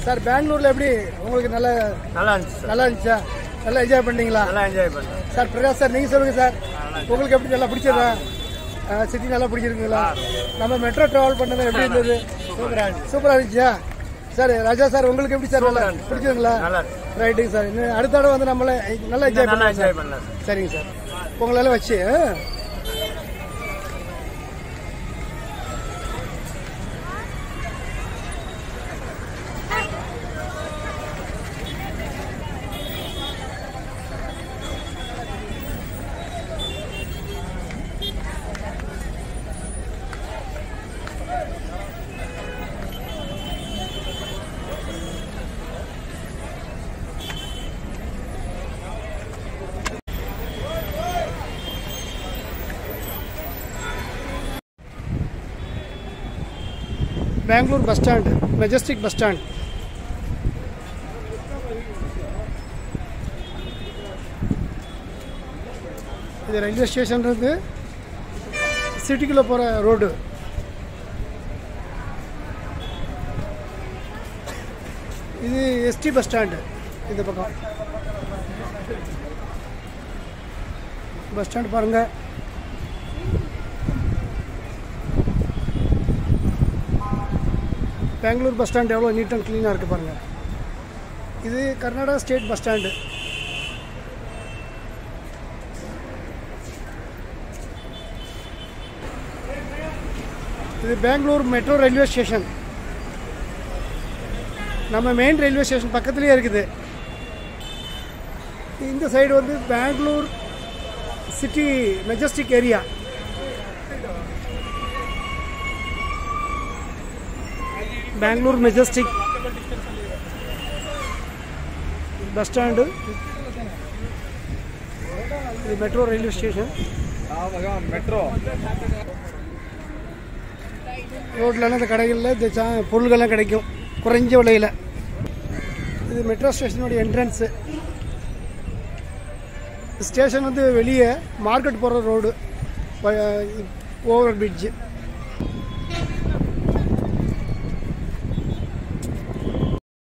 Sir பெங்களூர்ல எப்படி உங்களுக்கு நல்ல நல்லா இருந்துச்சு சார் நல்லா இருந்துச்சா நல்லா என்ஜாய் பண்ணீங்களா நல்லா என்ஜாய் பண்ணேன் சார் பிரகாஷ் சார் நீங்க சொல்லுங்க சார் உங்களுக்கு எப்படி நல்லா பிடிச்சதா சிட்டி நல்லா பிடிச்சிருக்குங்களா நம்ம மெட்ரோ டிராவல் பண்ணது எப்படி இருந்தது சூப்பரா இருந்துச்சு சூப்பரா இருந்துச்சா சார் ராஜா சார் உங்களுக்கு எப்படி சார் நல்லா பிடிச்சதுங்களா நல்லா இருக்கு ரைட்டுங்க சார் இன்னும் அடுத்த தடவை வந்து நம்மள நல்லா என்ஜாய் நல்லா பண்ணலாம் சார் என்ஜாய் பண்ணலாம் சார் சரிங்க சார் உங்களெல்லாம் வச்சு ஆ? Bangalore bus stand Majestic bus stand இது ரயில்வே ஸ்டேஷன்றது சிட்டிக்குள்ளே போகிற ரோடு இது எஸ்டி பஸ் ஸ்டாண்டு இந்த பக்கம் பஸ் ஸ்டாண்ட் பாருங்கள் பெங்களூர் பஸ் ஸ்டாண்ட் எவ்வளோ நீட் அண்ட் க்ளீனாக இருக்குது பாருங்கள் இது கர்நாடகா ஸ்டேட் பஸ் ஸ்டாண்டு இது பெங்களூர் மெட்ரோ ரயில்வே ஸ்டேஷன் நம்ம மெயின் ரயில்வே ஸ்டேஷன் பக்கத்துலேயே இருக்குது இந்த சைடு வந்து Bangalore city Majestic area Bangalore Majestic bus stand இது மெட்ரோ ரயில்வே ஸ்டேஷன் மெட்ரோ ரோட்லலாம் இந்த கடைகளில் இந்த சா பொருள்கள்லாம் கிடைக்கும் குறைஞ்ச விலையில் இது மெட்ரோ ஸ்டேஷனுடைய என்ட்ரன்ஸு ஸ்டேஷன் வந்து வெளியே மார்க்கெட் போகிற ரோடு ஓவர் பிரிட்ஜு